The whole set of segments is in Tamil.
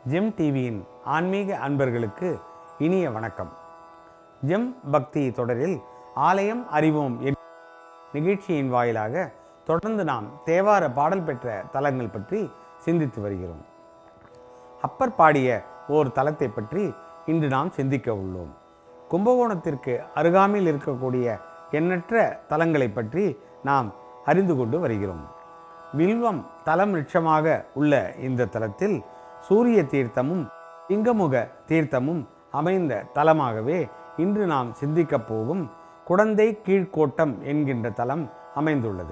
ஜெம் டிவியின் ஆன்மீக அன்பர்களுக்கு இனிய வணக்கம் ஜெம் பக்தி தொடரில் ஆலயம் அறிவோம் என் நிகழ்ச்சியின் வாயிலாக தொடர்ந்து நாம் தேவார பாடல் பெற்ற தலங்கள் பற்றி சிந்தித்து வருகிறோம் அப்பர் பாடிய ஓர் தலத்தை பற்றி இன்று நாம் சிந்திக்க உள்ளோம் கும்பகோணத்திற்கு அருகாமையில் இருக்கக்கூடிய எண்ணற்ற தலங்களை பற்றி நாம் அறிந்து கொண்டு வருகிறோம் வில்வம் தலம் விருட்சமாக உள்ள இந்த தலத்தில் சூரிய தீர்த்தமும் சிங்கமுக தீர்த்தமும் அமைந்த தலமாகவே இன்று நாம் சிந்திக்கப் போகும் குடந்தை கீழ்க்கோட்டம் என்கின்ற தலம் அமைந்துள்ளது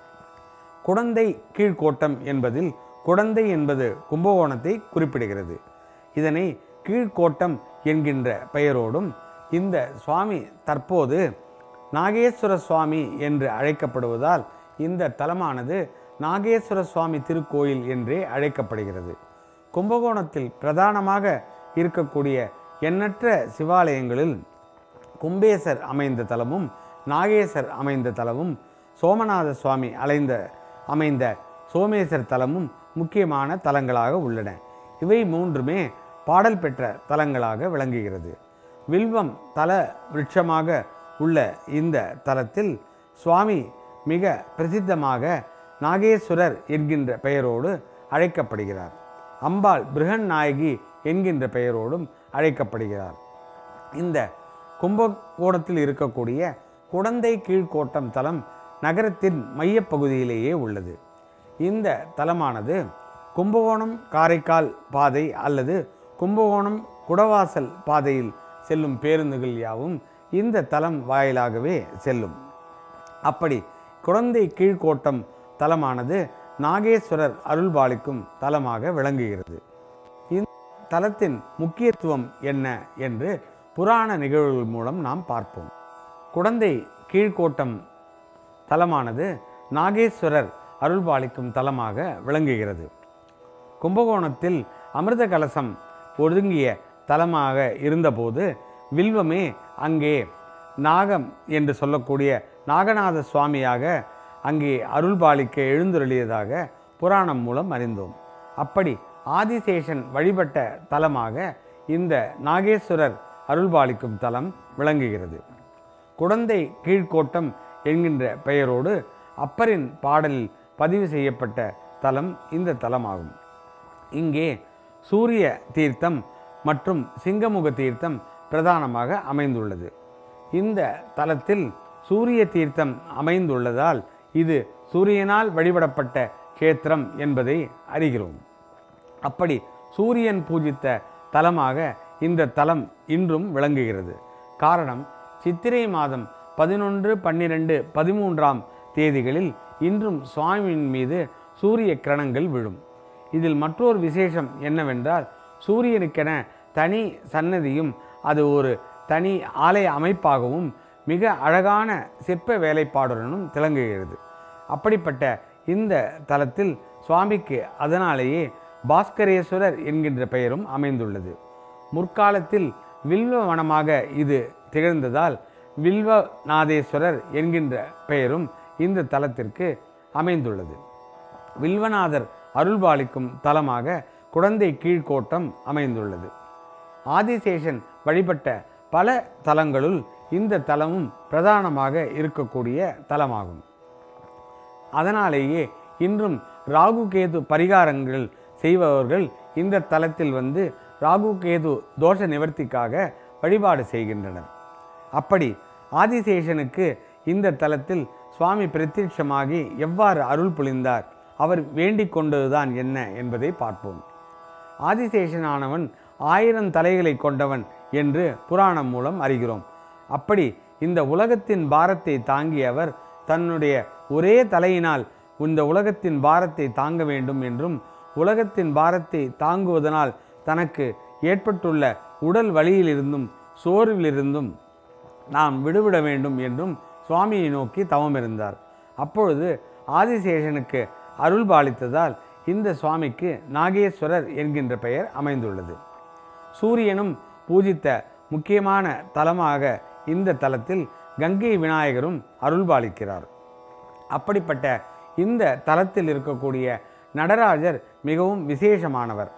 குடந்தை கீழ்க்கோட்டம் என்பதில் குடந்தை என்பது கும்பகோணத்தை குறிப்பிடுகிறது இதனை கீழ்க்கோட்டம் என்கின்ற பெயரோடும் இந்த சுவாமி தற்போது நாகேஸ்வர சுவாமி என்று அழைக்கப்படுவதால் இந்த தலமானது நாகேஸ்வர சுவாமி திருக்கோயில் என்றே அழைக்கப்படுகிறது கும்பகோணத்தில் பிரதானமாக இருக்கக்கூடிய எண்ணற்ற சிவாலயங்களில் கும்பேசர் அமைந்த தலமும் நாகேசர் அமைந்த தலமும் சோமநாத சுவாமி அலைந்த அமைந்த சோமேசர் தலமும் முக்கியமான தலங்களாக உள்ளன இவை மூன்றுமே பாடல் பெற்ற தலங்களாக விளங்குகிறது வில்வம் தல விருட்சமாக உள்ள இந்த தலத்தில் சுவாமி மிக பிரசித்தமாக நாகேஸ்வரர் என்கின்ற பெயரோடு அழைக்கப்படுகிறார் அம்பாள் பிருகன் நாயகி என்கின்ற பெயரோடும் அழைக்கப்படுகிறார் இந்த கும்பகோணத்தில் இருக்கக்கூடிய குடந்தை கீழ்க்கோட்டம் தலம் நகரத்தின் மையப்பகுதியிலேயே உள்ளது இந்த தலமானது கும்பகோணம் காரைக்கால் பாதை அல்லது கும்பகோணம் குடவாசல் பாதையில் செல்லும் பேருந்துகள் யாவும் இந்த தலம் வாயிலாகவே செல்லும் அப்படி குழந்தை கீழ்க்கோட்டம் தலமானது நாகேஸ்வரர் அருள்பாலிக்கும் தலமாக விளங்குகிறது இந்த தலத்தின் முக்கியத்துவம் என்ன என்று புராண நிகழ்வுகள் மூலம் நாம் பார்ப்போம் குடந்தை கீழ்க்கோட்டம் தலமானது நாகேஸ்வரர் அருள்பாலிக்கும் தலமாக விளங்குகிறது கும்பகோணத்தில் அமிர்த கலசம் ஒதுங்கிய தலமாக இருந்தபோது வில்வமே அங்கே நாகம் என்று சொல்லக்கூடிய நாகநாத சுவாமியாக அங்கே அருள்பாலிக்க எழுந்தருளியதாக புராணம் மூலம் அறிந்தோம் அப்படி ஆதிசேஷன் வழிபட்ட தலமாக இந்த நாகேஸ்வரர் அருள்பாலிக்கும் தலம் விளங்குகிறது குடந்தை கீழ்க்கோட்டம் என்கின்ற பெயரோடு அப்பரின் பாடலில் பதிவு செய்யப்பட்ட தலம் இந்த தலமாகும் இங்கே சூரிய தீர்த்தம் மற்றும் சிங்கமுக தீர்த்தம் பிரதானமாக அமைந்துள்ளது இந்த தலத்தில் சூரிய தீர்த்தம் அமைந்துள்ளதால் இது சூரியனால் வழிபடப்பட்ட கேத்திரம் என்பதை அறிகிறோம் அப்படி சூரியன் பூஜித்த தலமாக இந்த தலம் இன்றும் விளங்குகிறது காரணம் சித்திரை மாதம் பதினொன்று பன்னிரெண்டு பதிமூன்றாம் தேதிகளில் இன்றும் சுவாமியின் மீது சூரிய கிரணங்கள் விழும் இதில் மற்றொரு விசேஷம் என்னவென்றால் சூரியனுக்கென தனி சன்னதியும் அது ஒரு தனி ஆலய அமைப்பாகவும் மிக அழகான சிற்ப வேலைப்பாடுடனும் திளங்குகிறது அப்படிப்பட்ட இந்த தலத்தில் சுவாமிக்கு அதனாலேயே பாஸ்கரேஸ்வரர் என்கின்ற பெயரும் அமைந்துள்ளது முற்காலத்தில் வில்வ வனமாக இது திகழ்ந்ததால் வில்வநாதேஸ்வரர் என்கின்ற பெயரும் இந்த தலத்திற்கு அமைந்துள்ளது வில்வநாதர் அருள்பாலிக்கும் தலமாக குடந்தை கீழ்க்கோட்டம் அமைந்துள்ளது ஆதிசேஷன் வழிபட்ட பல தலங்களுள் இந்த தலமும் பிரதானமாக இருக்கக்கூடிய தலமாகும் அதனாலேயே இன்றும் ராகு கேது பரிகாரங்கள் செய்பவர்கள் இந்த தலத்தில் வந்து ராகு கேது தோஷ நிவர்த்திக்காக வழிபாடு செய்கின்றனர் அப்படி ஆதிசேஷனுக்கு இந்த தலத்தில் சுவாமி பிரத்யட்சமாகி எவ்வாறு அருள் புரிந்தார் அவர் வேண்டிக் கொண்டதுதான் என்ன என்பதை பார்ப்போம் ஆதிசேஷனானவன் ஆயிரம் தலைகளை கொண்டவன் என்று புராணம் மூலம் அறிகிறோம் அப்படி இந்த உலகத்தின் பாரத்தை தாங்கியவர் தன்னுடைய ஒரே தலையினால் இந்த உலகத்தின் பாரத்தை தாங்க வேண்டும் என்றும் உலகத்தின் பாரத்தை தாங்குவதனால் தனக்கு ஏற்பட்டுள்ள உடல் வலியிலிருந்தும் சோர்விலிருந்தும் நாம் விடுவிட வேண்டும் என்றும் சுவாமியை நோக்கி தவம் இருந்தார் அப்பொழுது ஆதிசேஷனுக்கு அருள் பாலித்ததால் இந்த சுவாமிக்கு நாகேஸ்வரர் என்கின்ற பெயர் அமைந்துள்ளது சூரியனும் பூஜித்த முக்கியமான தலமாக இந்த தலத்தில் கங்கை விநாயகரும் அருள்பாலிக்கிறார் அப்படிப்பட்ட இந்த தலத்தில் இருக்கக்கூடிய நடராஜர் மிகவும் விசேஷமானவர்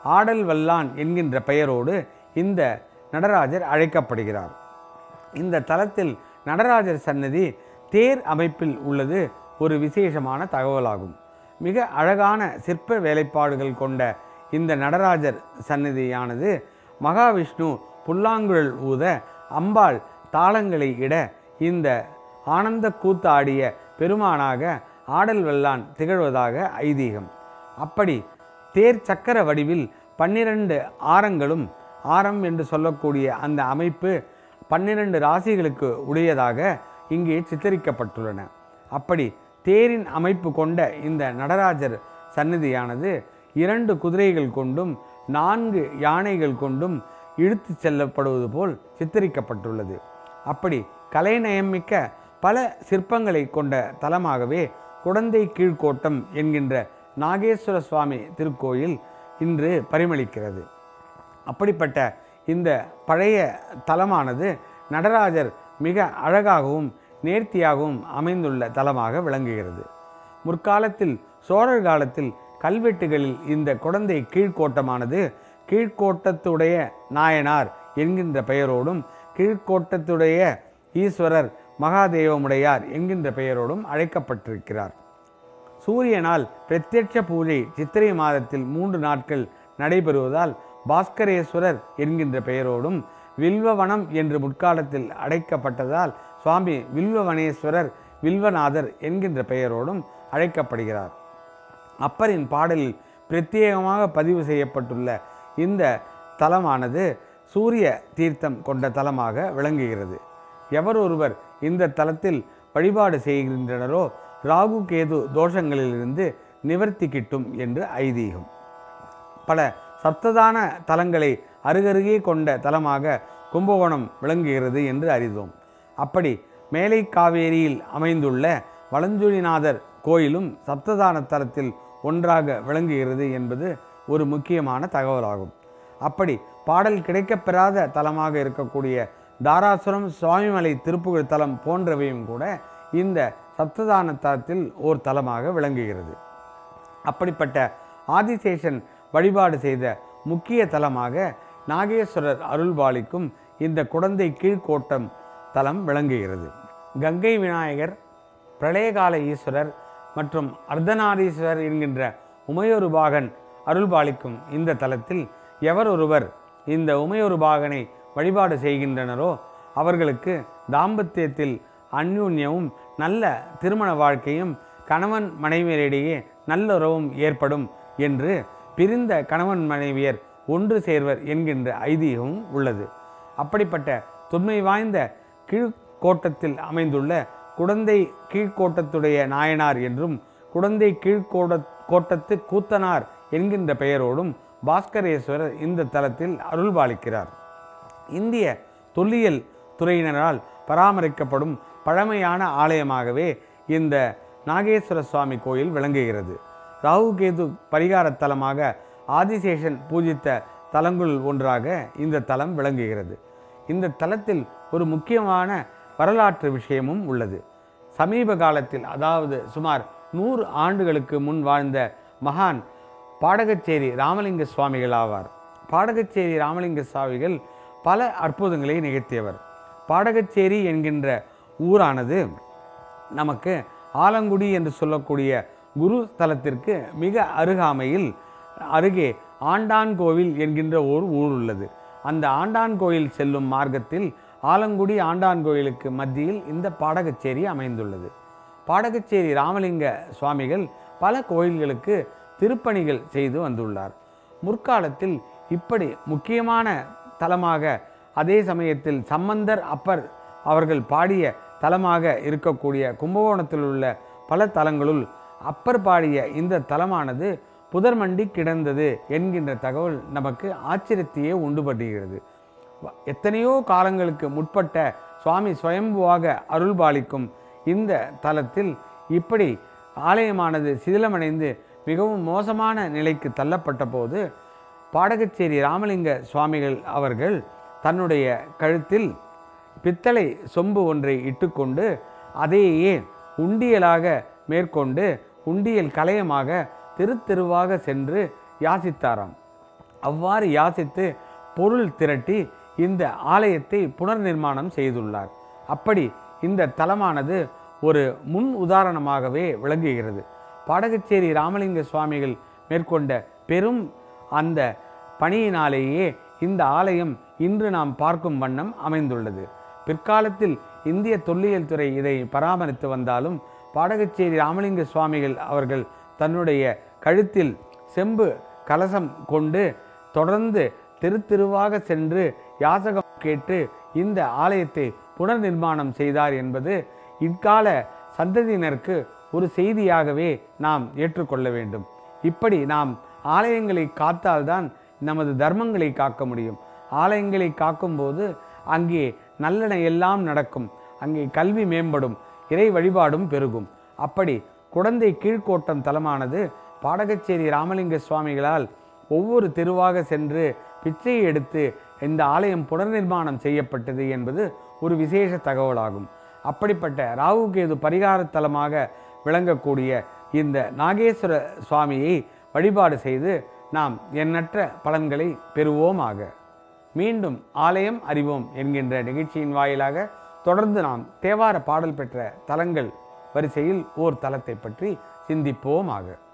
ஆடல் வல்லான் என்கின்ற பெயரோடு இந்த நடராஜர் அழைக்கப்படுகிறார் இந்த தலத்தில் நடராஜர் சன்னதி தேர் அமைப்பில் உள்ளது ஒரு விசேஷமான தகவலாகும் மிக அழகான சிற்ப வேலைப்பாடுகள் கொண்ட இந்த நடராஜர் சன்னதியானது மகாவிஷ்ணு புல்லாங்குழல் ஊத அம்பாள் தாளங்களை இட இந்த ஆனந்த கூத்தாடிய பெருமானாக ஆடல் வெல்லான் திகழ்வதாக ஐதீகம் அப்படி தேர் சக்கர வடிவில் பன்னிரண்டு ஆரங்களும் ஆரம் என்று சொல்லக்கூடிய அந்த அமைப்பு பன்னிரண்டு ராசிகளுக்கு உடையதாக இங்கே சித்தரிக்கப்பட்டுள்ளன அப்படி தேரின் அமைப்பு கொண்ட இந்த நடராஜர் சன்னதியானது இரண்டு குதிரைகள் கொண்டும் நான்கு யானைகள் கொண்டும் இழுத்து செல்லப்படுவது போல் சித்தரிக்கப்பட்டுள்ளது அப்படி கலைநயமிக்க பல சிற்பங்களை கொண்ட தலமாகவே குடந்தை கீழ்கோட்டம் என்கின்ற நாகேஸ்வர சுவாமி திருக்கோயில் இன்று பரிமளிக்கிறது அப்படிப்பட்ட இந்த பழைய தலமானது நடராஜர் மிக அழகாகவும் நேர்த்தியாகவும் அமைந்துள்ள தலமாக விளங்குகிறது முற்காலத்தில் சோழர் காலத்தில் கல்வெட்டுகளில் இந்த குடந்தை கீழ்க்கோட்டமானது கீழ்க்கோட்டத்துடைய நாயனார் என்கின்ற பெயரோடும் கீழ்க்கோட்டத்துடைய ஈஸ்வரர் மகாதேவமுடையார் என்கின்ற பெயரோடும் அழைக்கப்பட்டிருக்கிறார் சூரியனால் பிரத்யட்ச பூஜை சித்திரை மாதத்தில் மூன்று நாட்கள் நடைபெறுவதால் பாஸ்கரேஸ்வரர் என்கின்ற பெயரோடும் வில்வவனம் என்று முற்காலத்தில் அழைக்கப்பட்டதால் சுவாமி வில்வவனேஸ்வரர் வில்வநாதர் என்கின்ற பெயரோடும் அழைக்கப்படுகிறார் அப்பரின் பாடலில் பிரத்யேகமாக பதிவு செய்யப்பட்டுள்ள இந்த தலமானது சூரிய தீர்த்தம் கொண்ட தலமாக விளங்குகிறது எவர் ஒருவர் இந்த தலத்தில் வழிபாடு செய்கின்றனரோ ராகு கேது தோஷங்களிலிருந்து நிவர்த்தி கிட்டும் என்று ஐதீகம் பல சப்ததான தலங்களை அருகருகே கொண்ட தலமாக கும்பகோணம் விளங்குகிறது என்று அறிந்தோம் அப்படி மேலை காவேரியில் அமைந்துள்ள வலஞ்சுழிநாதர் கோயிலும் சப்ததான தலத்தில் ஒன்றாக விளங்குகிறது என்பது ஒரு முக்கியமான தகவலாகும் அப்படி பாடல் கிடைக்கப்பெறாத தலமாக இருக்கக்கூடிய தாராசுரம் சுவாமிமலை திருப்புகழ் தலம் போன்றவையும் கூட இந்த சப்ததான தலத்தில் ஓர் தலமாக விளங்குகிறது அப்படிப்பட்ட ஆதிசேஷன் வழிபாடு செய்த முக்கிய தலமாக நாகேஸ்வரர் அருள்பாலிக்கும் இந்த குடந்தை கீழ்க்கோட்டம் தலம் விளங்குகிறது கங்கை விநாயகர் பிரளயகால ஈஸ்வரர் மற்றும் அர்த்தநாரீஸ்வரர் என்கின்ற உமையொருபாகன் அருள்பாலிக்கும் இந்த தலத்தில் எவர் ஒருவர் இந்த உமையொருபாகனை வழிபாடு செய்கின்றனரோ அவர்களுக்கு தாம்பத்தியத்தில் அந்யூன்யமும் நல்ல திருமண வாழ்க்கையும் கணவன் மனைவியரிடையே நல்லுறவும் ஏற்படும் என்று பிரிந்த கணவன் மனைவியர் ஒன்று சேர்வர் என்கின்ற ஐதீகமும் உள்ளது அப்படிப்பட்ட தொன்மை வாய்ந்த கீழ்கோட்டத்தில் அமைந்துள்ள குடந்தை கீழ்கோட்டத்துடைய நாயனார் என்றும் குடந்தை கீழ்கோட கோட்டத்து கூத்தனார் என்கின்ற பெயரோடும் பாஸ்கரேஸ்வரர் இந்த தலத்தில் அருள்பாலிக்கிறார் இந்திய தொல்லியல் துறையினரால் பராமரிக்கப்படும் பழமையான ஆலயமாகவே இந்த நாகேஸ்வர சுவாமி கோயில் விளங்குகிறது ராகு கேது பரிகார தலமாக ஆதிசேஷன் பூஜித்த தலங்களுள் ஒன்றாக இந்த தலம் விளங்குகிறது இந்த தலத்தில் ஒரு முக்கியமான வரலாற்று விஷயமும் உள்ளது சமீப காலத்தில் அதாவது சுமார் நூறு ஆண்டுகளுக்கு முன் வாழ்ந்த மகான் பாடகச்சேரி ராமலிங்க சுவாமிகள் ஆவார் பாடகச்சேரி ராமலிங்க சுவாமிகள் பல அற்புதங்களை நிகழ்த்தியவர் பாடகச்சேரி என்கின்ற ஊரானது நமக்கு ஆலங்குடி என்று சொல்லக்கூடிய குரு ஸ்தலத்திற்கு மிக அருகாமையில் அருகே ஆண்டான் கோவில் என்கின்ற ஒரு ஊர் உள்ளது அந்த ஆண்டான் கோயில் செல்லும் மார்க்கத்தில் ஆலங்குடி ஆண்டான் கோயிலுக்கு மத்தியில் இந்த பாடகச்சேரி அமைந்துள்ளது பாடகச்சேரி ராமலிங்க சுவாமிகள் பல கோயில்களுக்கு திருப்பணிகள் செய்து வந்துள்ளார் முற்காலத்தில் இப்படி முக்கியமான தலமாக அதே சமயத்தில் சம்பந்தர் அப்பர் அவர்கள் பாடிய தலமாக இருக்கக்கூடிய கும்பகோணத்தில் உள்ள பல தலங்களுள் அப்பர் பாடிய இந்த தலமானது புதர்மண்டி கிடந்தது என்கின்ற தகவல் நமக்கு ஆச்சரியத்தையே உண்டு பண்ணுகிறது எத்தனையோ காலங்களுக்கு முற்பட்ட சுவாமி சுயம்புவாக அருள்பாலிக்கும் இந்த தலத்தில் இப்படி ஆலயமானது சிதிலமடைந்து மிகவும் மோசமான நிலைக்கு தள்ளப்பட்ட போது பாடகச்சேரி ராமலிங்க சுவாமிகள் அவர்கள் தன்னுடைய கழுத்தில் பித்தளை சொம்பு ஒன்றை இட்டுக்கொண்டு அதையே உண்டியலாக மேற்கொண்டு உண்டியல் கலையமாக தெரு தெருவாக சென்று யாசித்தாராம் அவ்வாறு யாசித்து பொருள் திரட்டி இந்த ஆலயத்தை புனர் நிர்மாணம் செய்துள்ளார் அப்படி இந்த தலமானது ஒரு முன் உதாரணமாகவே விளங்குகிறது பாடகச்சேரி ராமலிங்க சுவாமிகள் மேற்கொண்ட பெரும் அந்த பணியினாலேயே இந்த ஆலயம் இன்று நாம் பார்க்கும் வண்ணம் அமைந்துள்ளது பிற்காலத்தில் இந்திய தொல்லியல் துறை இதை பராமரித்து வந்தாலும் பாடகச்சேரி ராமலிங்க சுவாமிகள் அவர்கள் தன்னுடைய கழுத்தில் செம்பு கலசம் கொண்டு தொடர்ந்து தெரு தெருவாக சென்று யாசகம் கேட்டு இந்த ஆலயத்தை புனர் நிர்மாணம் செய்தார் என்பது இக்கால சந்ததியினருக்கு ஒரு செய்தியாகவே நாம் ஏற்றுக்கொள்ள வேண்டும் இப்படி நாம் ஆலயங்களை காத்தால்தான் நமது தர்மங்களை காக்க முடியும் ஆலயங்களை காக்கும்போது அங்கே நல்லன எல்லாம் நடக்கும் அங்கே கல்வி மேம்படும் இறை வழிபாடும் பெருகும் அப்படி குடந்தை கீழ்க்கோட்டம் தலமானது பாடகச்சேரி ராமலிங்க சுவாமிகளால் ஒவ்வொரு தெருவாக சென்று பிச்சையை எடுத்து இந்த ஆலயம் புனர்நிர்மாணம் செய்யப்பட்டது என்பது ஒரு விசேஷ தகவலாகும் அப்படிப்பட்ட ராகுகேது பரிகார தலமாக விளங்கக்கூடிய இந்த நாகேஸ்வர சுவாமியை வழிபாடு செய்து நாம் எண்ணற்ற பலன்களை பெறுவோமாக மீண்டும் ஆலயம் அறிவோம் என்கின்ற நிகழ்ச்சியின் வாயிலாக தொடர்ந்து நாம் தேவார பாடல் பெற்ற தலங்கள் வரிசையில் ஓர் தலத்தை பற்றி சிந்திப்போமாக